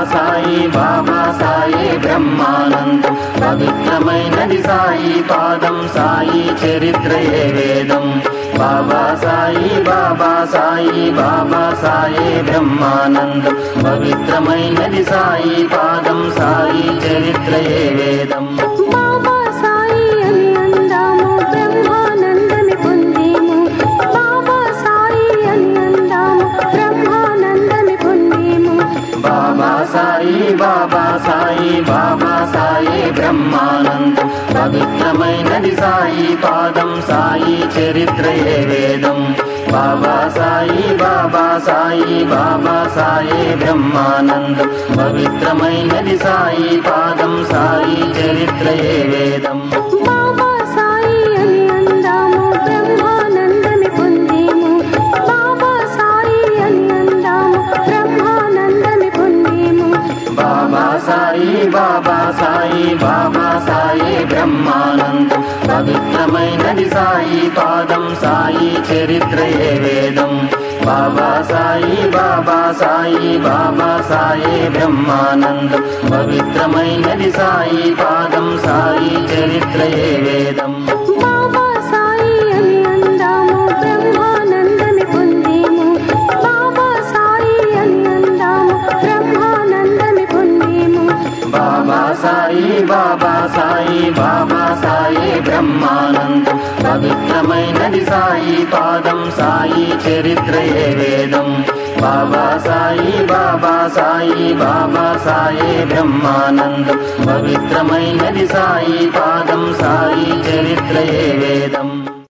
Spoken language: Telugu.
సాయి బాబా సాయి బ్రహ్మానందం పవిత్రమైనది సాయి పాదం సాయి చరిత్రయే వేదం బాబా సాయి బాబా సాయి బాబా సాయి బ్రహ్మానందం పవిత్రమైనది సాయి పాదం సాయి చరిత్రయే వేదం బాబా సాయి అని అందాము బ్రహ్మానందమి పొందేము బాబా సాయి అని అందాము బ్రహ్మానందమి పొందేము బాబా సాయి బాబా సాయి బాబా సాయి బ్రహ్మానందం పవిత్రమైనది సాయి పాదం సాయి చరిత్రయే వేదం బాబా సాయి బాబా సాయి బాబా సాయి బ్రహ్మానందం పవిత్రమైనది సాయి పాదం సాయి చరిత్రయే వేదం బాబా సాయి అని అందాము బ్రహ్మానందమి పొందేము బాబా సాయి అని అందాము బ్రహ్మానందమి పొందేము బాబా సాయి బాబా సాయి బాబా సాయి బ్రహ్మానందం పవిత్రమైనది సాయి పాదం సాయి చరిత్రయే వేదం బాబా సాయి బాబా సాయి బాబా సాయి బ్రహ్మానందం పవిత్రమైనది సాయి పాదం సాయి చరిత్రయే వేదం బాబా సాయి అని అందాము బ్రహ్మానందమి పొందేము బాబా సాయి అని అందాము బ్రహ్మానందమి పొందేము బాబా సాయి బాబా సాయి బాబా సాయి బ్రహ్మానందం పవిత్రమైనది సాయి పాదం సాయి చరిత్రయే వేదం బాబా సాయి బాబా సాయి బాబా సాయి బ్రహ్మానందం పవిత్రమైనది సాయి పాదం సాయి చరిత్రయే వేదం